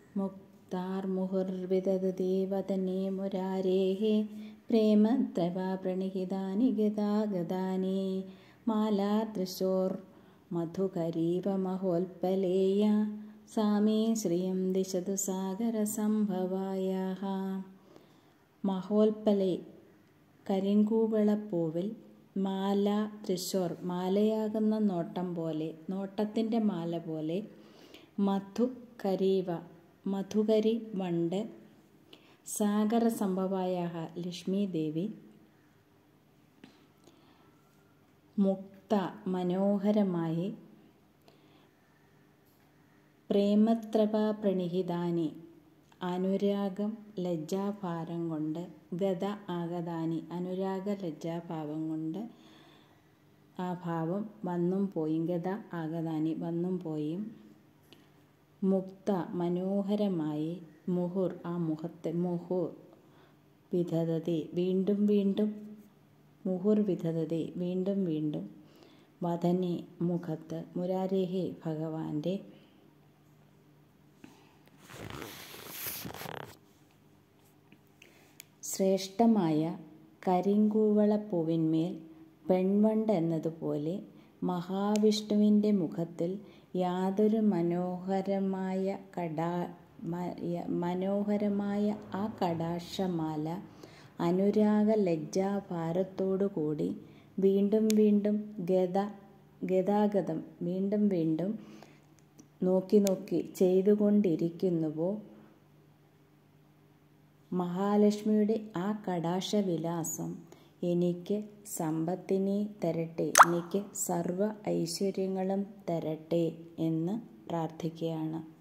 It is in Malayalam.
മുക്താർമുഹുർവിദധതി വദനെ മുരാരേः പ്രേമത്രവാ പ്रणिहितानि ഗതാഗതാനി മാലാ തൃശോർ മധുകരീവമഹോൽപ്പലേയ സാമേ ശ്രിയം ദിശതു സാഗരസംഭവായാः മഹോൽപ്പലെ കരിങ്കൂവളപ്പൂവിൽ മാല തൃശോർ മാലയാകുന്ന നോട്ടം പോലെ നോട്ടത്തിൻ്റെ മാല പോലെ മധു കരീവ മധുകരി വണ്ട് സാഗരസംഭവായ ലക്ഷ്മി ദേവി മുക്ത മനോഹരമായി പ്രേമത്രപ പ്രണിഹിതാനി അനുരാഗം ലജ്ജാഭാരം കൊണ്ട് ഗത ആഗതാനി അനുരാഗ ലജ്ജാഭാവം കൊണ്ട് ആ ഭാവം വന്നും പോയും ഗത ആഗതാനി വന്നും പോയും മുക്ത മനോഹരമായി മുഹുർ ആ മുഖത്തെ മുഹുർ വിധതതി വീണ്ടും വീണ്ടും മുഹുർ വിധതതി വീണ്ടും വീണ്ടും വദനെ മുഖത്ത് മുരാരേഹി ഭഗവാന്റെ ശ്രേഷ്ഠമായ കരിങ്കൂവളപ്പൂവിന്മേൽ പെൺവണ്ട് എന്നതുപോലെ മഹാവിഷ്ണുവിൻ്റെ മുഖത്തിൽ യാതൊരു മനോഹരമായ കടാ മനോഹരമായ ആ കടാക്ഷമാല അനുരാഗ ലജ്ജാഭാരത്തോടു കൂടി വീണ്ടും വീണ്ടും ഗത ഗതാഗതം വീണ്ടും വീണ്ടും നോക്കി നോക്കി ചെയ്തുകൊണ്ടിരിക്കുന്നുവോ മഹാലക്ഷ്മിയുടെ ആ കടാക്ഷവിലാസം എനിക്ക് സമ്പത്തിനെ തരട്ടെ എനിക്ക് സർവ ഐശ്വര്യങ്ങളും തരട്ടെ എന്ന് പ്രാർത്ഥിക്കുകയാണ്